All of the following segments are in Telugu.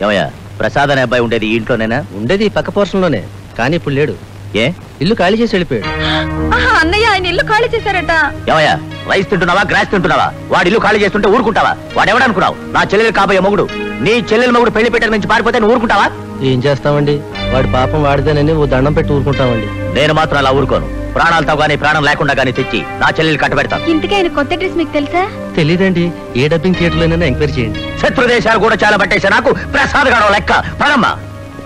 ఏమయ్యా ప్రసాద్ అనే అబ్బాయి ఉండేది ఈ ఇంట్లోనేనా ఉండేది ఈ పక్క పోర్షన్ లోనే కానీ ఇప్పుడు లేడు ఏ ఇల్లు ఖాళీ చేసి వెళ్ళిపోయాడు ఆహా, అన్నయ్య ఆయన ఇల్లు ఖాళీ చేశారట ఏమయ్యా రైస్ తింటున్నావా గ్రాస్ తింటున్నావా వాడి ఇల్లు ఖాళీ చేస్తుంటే ఊరుకుంటావా వాడు ఎవడనుకున్నావు నా చెల్లెలు కాబోయే మొగుడు నీ చెల్లెలు మొగుడు పెళ్లి పెట్టక నుంచి పారిపోతే నువ్వు ఊరుకుంటావా ఏం చేస్తామండి వాడి పాపం వాడిదేనని ఓ దండం పెట్టి ఊరుకుంటామండి నేను మాత్రం అలా ఊరుకోను ప్రాణాలతో గానీ ప్రాణం లేకుండా గానీ తెచ్చి నా చెల్లెలు కట్టబెడతాను ఇంతకీ ఆయన కొత్త డ్రెస్ మీకు తెలుసా తెలియదండి ఏ డబ్బింగ్ థియేటర్లోనైనా ఎంక్వైరీ చేయండి శత్రు దేశాలు కూడా చాలా పట్టేసా నాకు ప్రసాద్ గడవ లెక్క పడమ్మా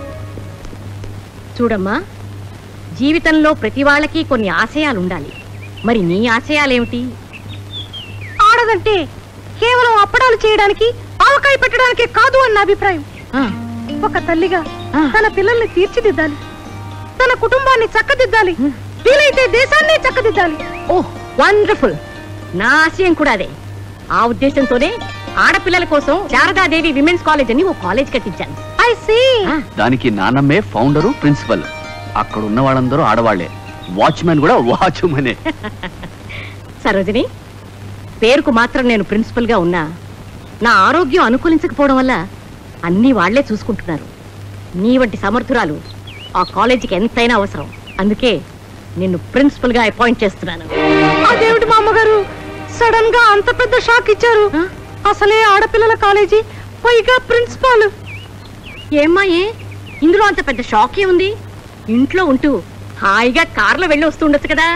చూడమ్మా జీవితంలో ప్రతి వాళ్ళకి కొన్ని ఆశయాలు ఉండాలి మరి నీ ఆశయాలేమిటి ఆడదంటే కేవలం అప్పడాలు చేయడానికి ఆవకాయ పెట్టడానికి కాదు అన్న అభిప్రాయం ఆ, ఒక తల్లిగా ఆ. తన పిల్లల్ని తీర్చిదిద్దాలి తన కుటుంబాన్ని చక్కదిద్దాలి వీలైతే దేశాన్ని చక్కదిద్దాలి ఓహ్ వండర్ఫుల్ నా ఆశయం కూడా అదే ఆ ఉద్దేశంతోనే ఆడపిల్లల కోసం శారదాదేవి విమెన్స్ కాలేజ్ అని ఓ కాలేజ్ కట్టించాను ఐ సీ ఆ, దానికి నానమ్మే ఫౌండరు ప్రిన్సిపల్ అక్కడ ఉన్న వాళ్ళందరూ ఆడవాళ్లే వాచ్మెన్ కూడా వాచ్మనే సరోజిని పేరుకు మాత్రం నేను ప్రిన్సిపల్ గా ఉన్నా నా ఆరోగ్యం అనుకూలించకపోవడం వల్ల అన్నీ వాళ్లే చూసుకుంటున్నారు నీ వంటి సమర్థురాలు ఆ కాలేజీకి ఎంతైనా అవసరం అందుకే నిన్ను ప్రిన్సిపల్ గా అపాయింట్ చేస్తున్నాను అదేమిటి మా అమ్మగారు సడన్ గా అంత పెద్ద షాక్ ఇచ్చారు ఆ? అసలే ఆడపిల్లల కాలేజీ పైగా ప్రిన్సిపాల్ ఏమ్మా ఏ ఇందులో అంత పెద్ద షాక్ ఉంది ఇంట్లో ఉంటూ హాయిగా కార్లో వెళ్ళి వస్తుండొచ్చు కదా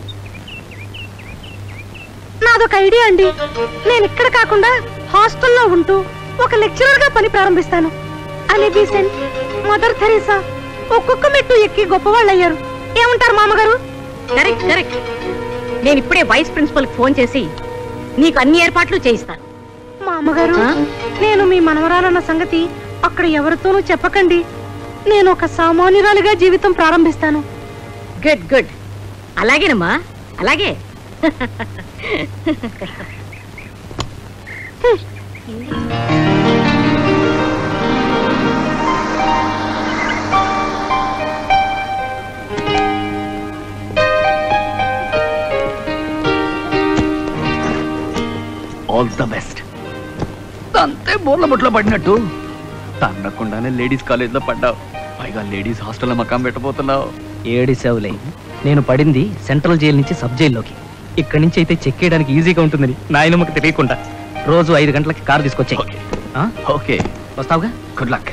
నాదొక ఐడియా అండి నేను ఇక్కడ కాకుండా హాస్టల్లో ఉంటూ ఒక లెక్చరర్ గా పని ప్రారంభిస్తాను అలీ బీసెంట్ మదర్ థెరీసా ఒక్కొక్క మెట్టు ఎక్కి గొప్పవాళ్ళు అయ్యారు ఏమంటారు మామగారు కరెక్ట్ కరెక్ట్ నేను ఇప్పుడే వైస్ ప్రిన్సిపల్ ఫోన్ చేసి నీకు అన్ని ఏర్పాట్లు చేయిస్తాను మా అమ్మగారు ఆ? నేను మీ మనవరాలన్న సంగతి అక్కడ ఎవరితోనూ చెప్పకండి నేను ఒక సామాన్యురాలిగా జీవితం ప్రారంభిస్తాను గుడ్ గుడ్ అలాగేనమ్మా అలాగే ఆల్ ద బెస్ట్ అంతే బోర్ల బొట్లో పడినట్టు తన్నకుండానే లేడీస్ కాలేజ్ లో పడ్డావు పైగా లేడీస్ హాస్టల్లో మకాం పెట్టబోతున్నావు ఏడి సేవలే నేను పడింది సెంట్రల్ జైలు నుంచి సబ్ జైల్లోకి ఇక్కడి నుంచి అయితే చెక్ చేయడానికి ఈజీగా ఉంటుందని నాయనమ్మకి తెలియకుండా రోజు ఐదు గంటలకి కారు తీసుకొచ్చాయి ఓకే ఓకే వస్తావుగా good luck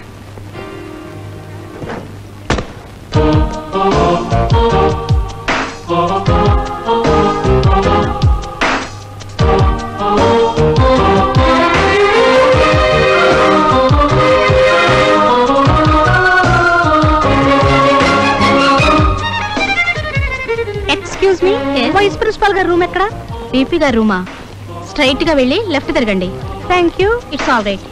excuse me vice principal గారు రూమ్ ఎక్కడ పీపీ గారు రూమా స్ట్రైట్ గా వెళ్ళి లెఫ్ట్ తిరగండి thank you it's all right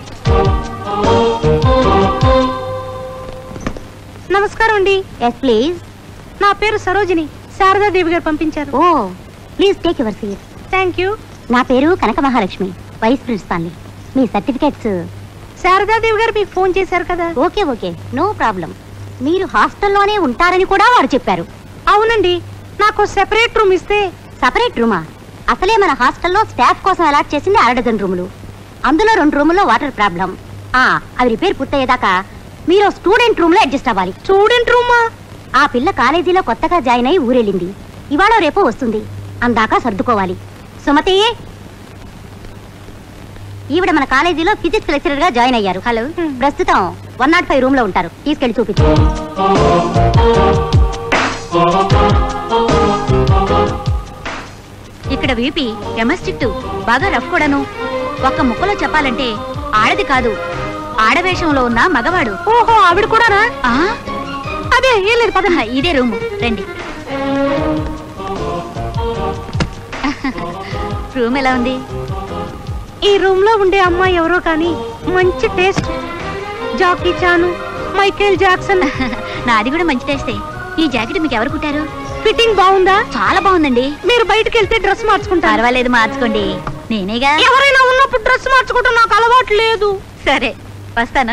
నమస్కారం అండి ఎస్ ప్లీజ్ నా పేరు సరోజిని శారదాదేవి గారు పంపించారు oh please take your seat thank you నా పేరు కనక మహాలక్ష్మి వైస్ ప్రిన్సిపాల్ని మీ సర్టిఫికేట్స్ శారదాదేవి గారు మీకు ఫోన్ చేశారు కదా ఓకే ఓకే నో ప్రాబ్లం మీరు హాస్టల్లోనే ఉంటారని కూడా వారు చెప్పారు అవునండి నాకు సెపరేట్ రూమ్ ఇస్తే సపరేట్ రూమా అసలే మన హాస్టల్లో స్టాఫ్ కోసం అలాట్ చేసింది అర డజన్ రూములు అందులో రెండు రూముల్లో వాటర్ ప్రాబ్లం ఆ అవి రిపేర్ పూర్తయ్యేదాకా మీరు స్టూడెంట్ రూమ్ లో అడ్జస్ట్ అవ్వాలి స్టూడెంట్ రూమా ఆ పిల్ల కాలేజీలో కొత్తగా జాయిన్ అయి ఊరెళ్ళింది ఇవాళ రేపు వస్తుంది అందాక సర్దుకోవాలి సుమతి ఈవిడ మన కాలేజీలో ఫిజిక్స్ లెక్చరర్ గా జాయిన్ అయ్యారు హలో ప్రస్తుతం వన్ నాట్ ఫైవ్ రూమ్ లో ఉంటారు తీసుకెళ్లి చూపించు ఇక్కడ వీపీ కెమిస్ట్రిక్ట్ బాగా రఫ్ కూడాను ఒక్క ముక్కలో చెప్పాలంటే ఆడది కాదు ఆడవేషంలో ఉన్న మగవాడు ఓహో ఆవిడ కూడానా ఆ అదే ఏం లేదు పద పద ఇదే రూము రండి రూమ్ ఎలా ఉంది ఈ రూమ్ లో ఉండే అమ్మాయి ఎవరో కానీ మంచి taste Jackie Chan Michael Jackson నాది కూడా మంచి టేస్టే ఈ జాకెట్ మీకు ఎవరు కుట్టారు ఫిట్టింగ్ బాగుందా చాలా బాగుందండి మీరు బయటకు వెళ్తే డ్రెస్ మార్చుకుంటారు పర్వాలేదు మార్చుకోండి నేనేగా ఎవరైనా ఉన్నప్పుడు డ్రెస్ మార్చుకోవటం నాకు అలవాటు లేదు సరే వస్తాను